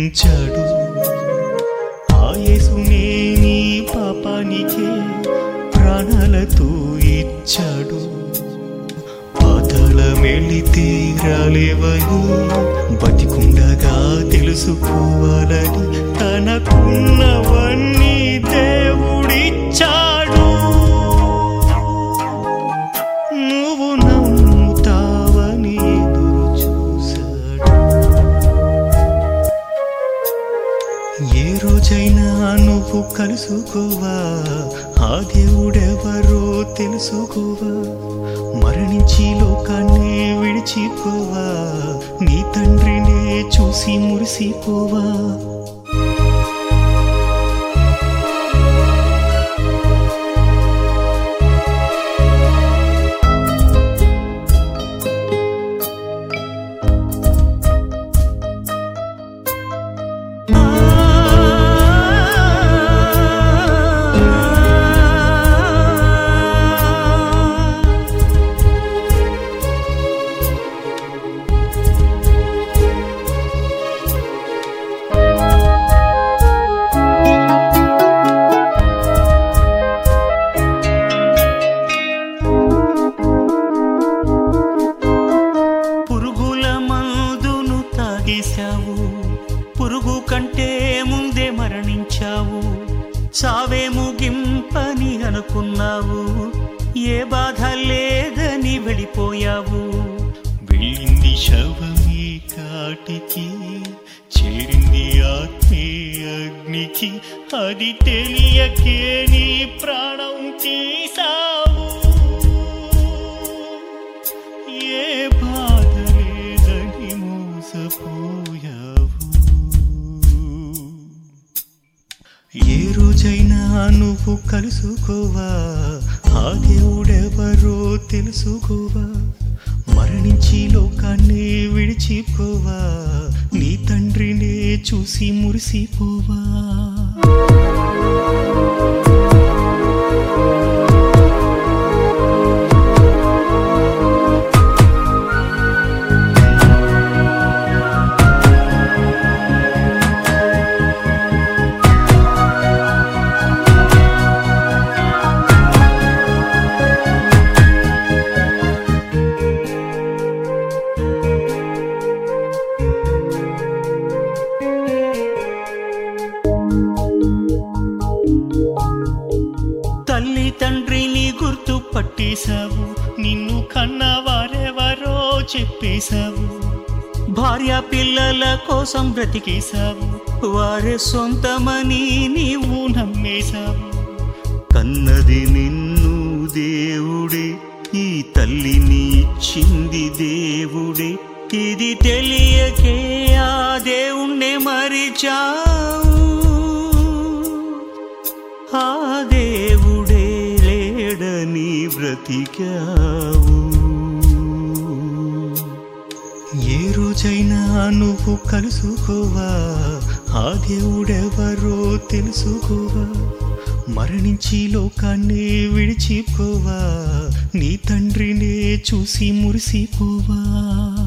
ప్రేమించాడు ఆ యేసునే నీ పాపానికే ప్రాణాలతో ఇచ్చాడు పాతాళ మెళితే రాలేవని బతికుండగా తెలుసుకోవాలని తనకున్నవన్నీ దేవుడిచ్చాడు నువ్వు నమ్ముతావని ఎదురు చూశాడు ఏ రోజైనా నువ్వు కలుసుకోవా ఆ దేవుడెవరో తెలుసుకోవా మరణించి లోకాన్ని విడిచిపోవా నీ తండ్రినే చూసి మురిసిపోవా పురుగుల మందును తాగేశావు పురుగు కంటే ముందే మరణించావు చావే ముగింపని అనుకున్నావు ఏ బాధ లేదని వెళ్ళిపోయావు వెళ్ళింది శవమీ కాటికి చేరింది ఆత్మే అగ్నికి అది తెలియకే నీ ప్రాణం తీసావు ఏ బాధ లేదని మోసపోయావు ఏ రోజైనా నువ్వు కలుసుకోవా ఆ దేవుడెవరో తెలుసుకోవా మరణించి లోకాన్ని విడిచిపోవా నీ తండ్రినే చూసి మురిసిపోవా తల్లి తండ్రిని గుర్తు పట్టేశావు నిన్ను కన్నవారెవరో చెప్పేశావు భార్య పిల్లల కోసం బ్రతికేశావు వారే సొంతమని నీవు నమ్మేశావు కన్నది నిన్ను దేవుడే ఈ తల్లిని ఇచ్చింది దేవుడే ఇది తెలియకే ఆ దేవుణ్ణి మరిచావు ఆ దేవుడే లేడని బ్రతికావు ఏ రోజైనా నువ్వు కలుసుకోవా ఆ దేవుడెవరో తెలుసుకోవా మరణించి లోకాన్ని విడిచిపోవా నీ తండ్రినే చూసి మురిసిపోవా